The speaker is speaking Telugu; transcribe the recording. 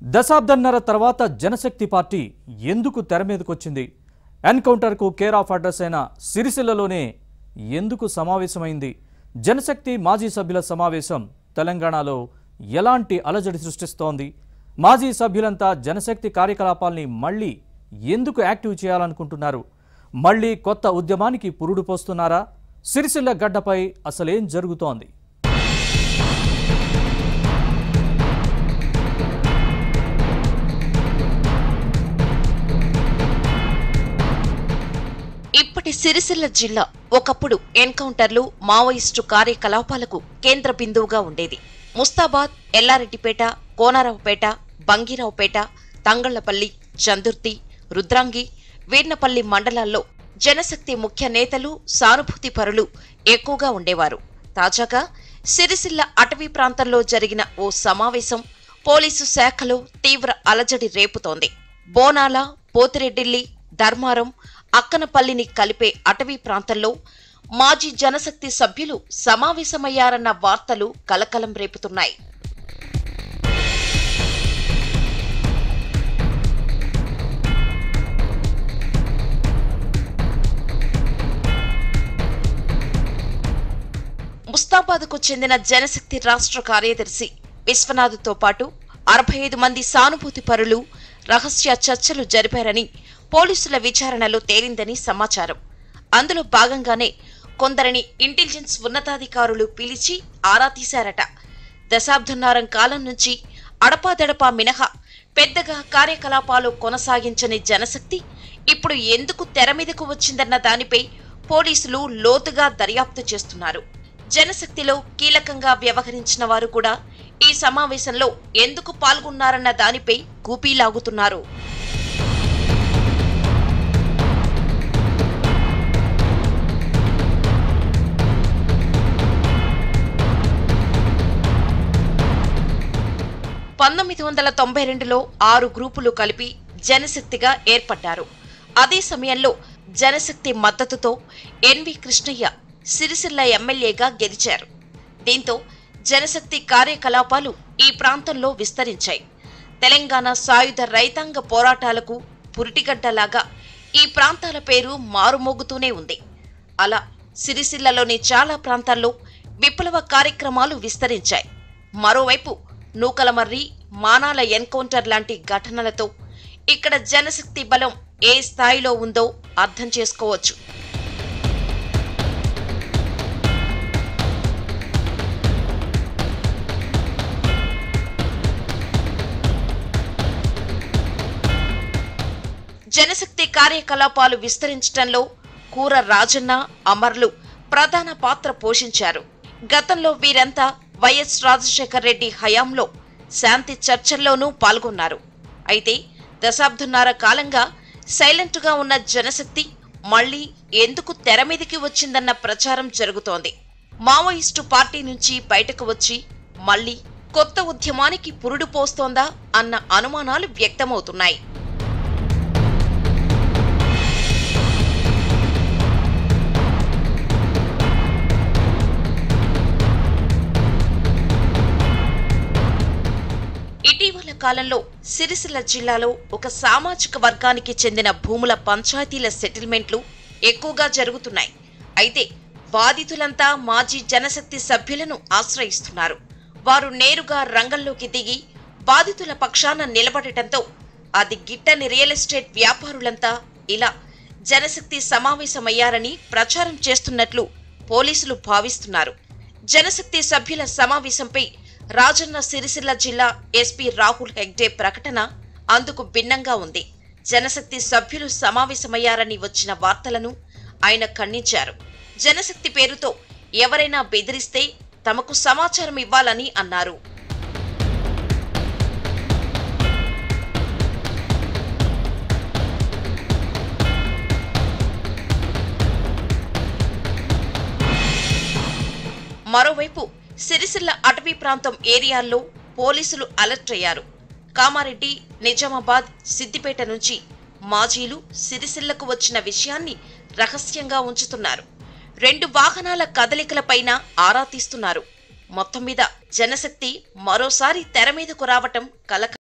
దశాబ్దన్నర తర్వాత జనశక్తి పార్టీ ఎందుకు తెర మీదకొచ్చింది ఎన్కౌంటర్కు కేర్ ఆఫ్ అడ్రస్ అయిన సిరిసిల్లలోనే ఎందుకు సమావేశమైంది జనశక్తి మాజీ సభ్యుల సమావేశం తెలంగాణలో ఎలాంటి అలజడి సృష్టిస్తోంది మాజీ సభ్యులంతా జనశక్తి కార్యకలాపాల్ని మళ్ళీ ఎందుకు యాక్టివ్ చేయాలనుకుంటున్నారు మళ్ళీ కొత్త ఉద్యమానికి పురుడు పోస్తున్నారా సిరిసిల్ల గడ్డపై అసలేం జరుగుతోంది ఇప్పటి సిరిసిల్ల జిల్లా ఒకప్పుడు ఎన్కౌంటర్లు మావోయిస్టు కార్యకలాపాలకు కేంద్ర బిందువుగా ఉండేది ముస్తాబాద్ ఎల్లారెడ్డిపేట కోనారావుపేట బంగీరావుపేట తంగళ్లపల్లి చందుర్తి రుద్రాంగి వీర్నపల్లి మండలాల్లో జనశక్తి ముఖ్య నేతలు సానుభూతి పరులు ఎక్కువగా ఉండేవారు తాజాగా సిరిసిల్ల అటవీ ప్రాంతంలో జరిగిన ఓ సమావేశం పోలీసు శాఖలో తీవ్ర అలజడి రేపుతోంది బోనాల పోతిరెడ్డిల్లి ధర్మారం అక్కనపల్లిని కలిపే అటవీ ప్రాంతంలో మాజీ జనశక్తి సభ్యులు సమావేశమయ్యారన్న వార్తలు కలకలం రేపుతున్నాయి ముస్తాబాద్కు చెందిన జనశక్తి రాష్ట్ర కార్యదర్శి విశ్వనాథ్తో పాటు అరవై ఐదు మంది సానుభూతి పరులు రహస్య చర్చలు జరిపారని పోలీసుల విచారణలో తేలిందని సమాచారం అందులో భాగంగానే కొందరిని ఇంటెలిజెన్స్ ఉన్నతాధికారులు పిలిచి ఆరా తీశారట దశాబ్దన్నరం కాలం నుంచి అడపాదడపా మినహా పెద్దగా కార్యకలాపాలు కొనసాగించని జనశక్తి ఇప్పుడు ఎందుకు తెర మీదకు వచ్చిందన్న దానిపై పోలీసులు లోతుగా దర్యాప్తు చేస్తున్నారు జనశక్తిలో కీలకంగా వ్యవహరించిన వారు కూడా ఈ సమావేశంలో ఎందుకు పాల్గొన్నారన్న దానిపై కూపీలాగుతున్నారు పంతొమ్మిది వందల తొంభై రెండులో ఆరు గ్రూపులు కలిపి జనశక్తిగా ఏర్పడ్డారు అదే సమయంలో జనశక్తి మద్దతుతో ఎన్వి కృష్ణయ్య సిరిసిల్ల ఎమ్మెల్యేగా గెలిచారు దీంతో జనశక్తి కార్యకలాపాలు ఈ ప్రాంతంలో విస్తరించాయి తెలంగాణ సాయుధ రైతాంగ పోరాటాలకు పురిటిగడ్డలాగా ఈ ప్రాంతాల పేరు మారుమోగుతూనే ఉంది అలా సిరిసిల్లలోని చాలా ప్రాంతాల్లో విప్లవ కార్యక్రమాలు విస్తరించాయి మరోవైపు నూకలమర్రి మానాల ఎన్కౌంటర్ లాంటి ఘటనలతో ఇక్కడ జనశక్తి బలం ఏ స్థాయిలో ఉందో అర్థం చేసుకోవచ్చు జనశక్తి కార్యకలాపాలు విస్తరించడంలో కూర రాజన్న అమర్లు ప్రధాన పాత్ర పోషించారు గతంలో వీరంతా వైఎస్ రాజశేఖర్ రెడ్డి హయాంలో శాంతి చర్చల్లోనూ పాల్గొన్నారు అయితే దశాబ్దన్నర కాలంగా సైలెంట్గా ఉన్న జనశక్తి మళ్లీ ఎందుకు తెర మీదికి వచ్చిందన్న ప్రచారం జరుగుతోంది మావోయిస్టు పార్టీ నుంచి బయటకు వచ్చి మళ్లీ కొత్త ఉద్యమానికి పురుడు పోస్తోందా అన్న అనుమానాలు వ్యక్తమవుతున్నాయి ఇటీవల కాలంలో సిరిసిల్ల జిల్లాలో ఒక సామాజిక వర్గానికి చెందిన భూముల పంచాయతీల సెటిల్మెంట్లు ఎక్కువగా జరుగుతున్నాయి అయితే బాధితులంతా మాజీ జనశక్తి సభ్యులను ఆశ్రయిస్తున్నారు వారు నేరుగా రంగంలోకి దిగి బాధితుల పక్షాన నిలబడటంతో అది గిట్టని రియల్ ఎస్టేట్ వ్యాపారులంతా ఇలా జనశక్తి సమావేశమయ్యారని ప్రచారం చేస్తున్నట్లు పోలీసులు భావిస్తున్నారు జనశక్తి సభ్యుల సమావేశంపై రాజన్న సిరిసిల్ల జిల్లా ఎస్పీ రాహుల్ హెగ్డే ప్రకటన అందుకు భిన్నంగా ఉంది జనశక్తి సభ్యులు సమావేశమయ్యారని వచ్చిన వార్తలను ఆయన ఖండించారు జనశక్తి పేరుతో ఎవరైనా బెదిరిస్తే తమకు సమాచారం ఇవ్వాలని అన్నారు మరోవైపు సిరిసిల్ల అటవీ ప్రాంతం ఏరియాల్లో పోలీసులు అలర్ట్ అయ్యారు కామారెడ్డి నిజామాబాద్ సిద్దిపేట నుంచి మాజీలు సిరిసిల్లకు వచ్చిన విషయాన్ని రహస్యంగా ఉంచుతున్నారు రెండు వాహనాల కదలికలపైన ఆరా తీస్తున్నారు మొత్తం మీద జనశక్తి మరోసారి తెర మీదకు రావటం కలక